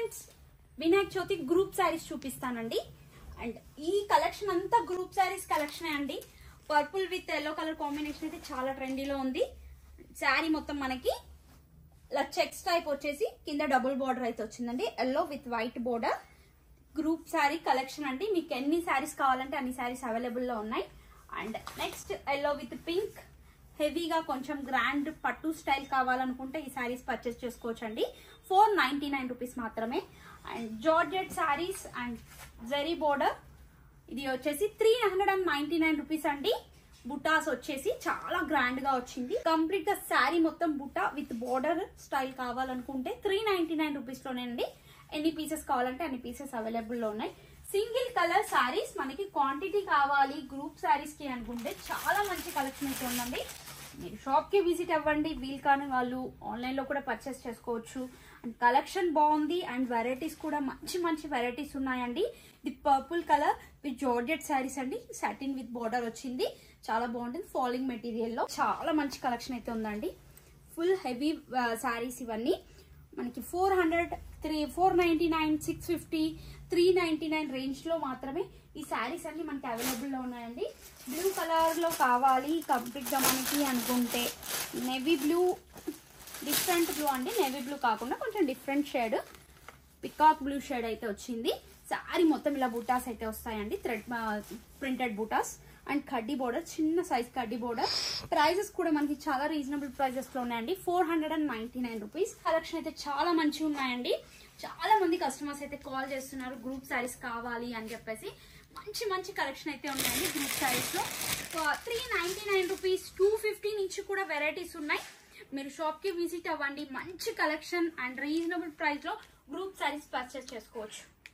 friends Vinayaka Chavithi group saris చూపిస్తానండి and ఈ collection అంతా గ్రూప్ శారీస్ కలెక్షన్ అండి purple with yellow colour combination అయితే చాలా ట్రెండీలో ఉంది శారీ మొత్తం మనకి ఇలా చెక్స్ టైప్ వచ్చేసి కింద డబుల్ బార్డర్ అయితే వచ్చిందండి yellow with white border group sari collection అండి మీకు ఎన్ని శారీస్ కావాలంటే అన్ని శారీస్ అవైలబుల్లో ఉన్నాయి and next yellow with pink హెవీగా కొంచెం గ్రాండ్ పట్టు స్టైల్ కావాలనుకుంటే ఈ శారీస్ పర్చేస్ చేసుకోవచ్చు అండి ఫోర్ నైన్టీ నైన్ రూపీస్ మాత్రమే and georgette saris and zari border ఇది వచ్చేసి three hundred and ninety nine rupees అండి బుటాస్ వచ్చేసి చాలా గ్రాండ్ గా వచ్చింది కంప్లీట్ గా శారీ మొత్తం బుటా విత్ బోర్డర్ స్టైల్ కావాలనుకుంటే త్రీ నైన్టీ నైన్ రూపీస్ లోనేనండి ఎన్ని పీసెస్ కావాలంటే అన్ని పీసెస్ అవైలబుల్ లో ఉన్నాయి సింగిల్ కలర్ శారీస్ మనకి క్వాంటిటీ కావాలి గ్రూప్ శారీస్ కి అనుకుంటే చాలా మంచి కలెక్షన్ అయితే ఉందండి మీరు షాప్ కి విజిట్ అవ్వండి వీల్ కాని వాళ్ళు ఆన్లైన్ లో కూడా పర్చేస్ చేసుకోవచ్చు అండ్ కలెక్షన్ బాగుంది అండ్ వెరైటీస్ కూడా మంచి మంచి వెరైటీస్ ఉన్నాయండి ఇది purple colour with georgette saris అండి సాటిన్ విత్ బార్డర్ వచ్చింది చాలా బాగుంటుంది ఫాలింగ్ మెటీరియల్ లో చాలా మంచి కలెక్షన్ అయితే ఉందండి ఫుల్ హెవీ శారీస్ ఇవన్నీ మనకి four hundred three four ninety nine six fifty three ninety nine range లో మాత్రమే ఈ శారీస్ అన్ని మనకి అవైలబుల్ లో ఉన్నాయండి బ్లూ కలర్ లో కావాలి కంప్లీట్ గా మనకి అనుకుంటే నెవీ బ్లూ డిఫరెంట్ బ్లూ అండి నేవీ బ్లూ కాకుండా కొంచెం different shade peacock blue shade అయితే వచ్చింది శారీ మొత్తం ఇలా బూటాస్ అయితే వస్తాయండి థ్రెడ్ ప్రింటెడ్ బూటాస్ అండ్ కడ్డీ బోర్డర్ చిన్న సైజ్ కడ్డీ బోర్డర్ ప్రైజెస్ కూడా మనకి చాలా రీజనబుల్ ప్రైజెస్ లో ఉన్నాయండి four hundred and ninety nine rupees collection అయితే చాలా మంచిగా ఉన్నాయండి చాలా మంది కస్టమర్స్ అయితే కాల్ చేస్తున్నారు గ్రూప్ శారీస్ కావాలి అని చెప్పేసి మంచి మంచి కలెక్షన్ అయితే ఉన్నాయండి గ్రూప్ శారీస్ లో three ninety nine rupees two fifty నుంచి కూడా వెరైటీస్ ఉన్నాయి మీరు షాప్ కి విజిట్ అవ్వండి మంచి కలెక్షన్ అండ్ రీజనబుల్ ప్రైస్ లో గ్రూప్ శారీస్ పర్చేస్ చేసుకోవచ్చు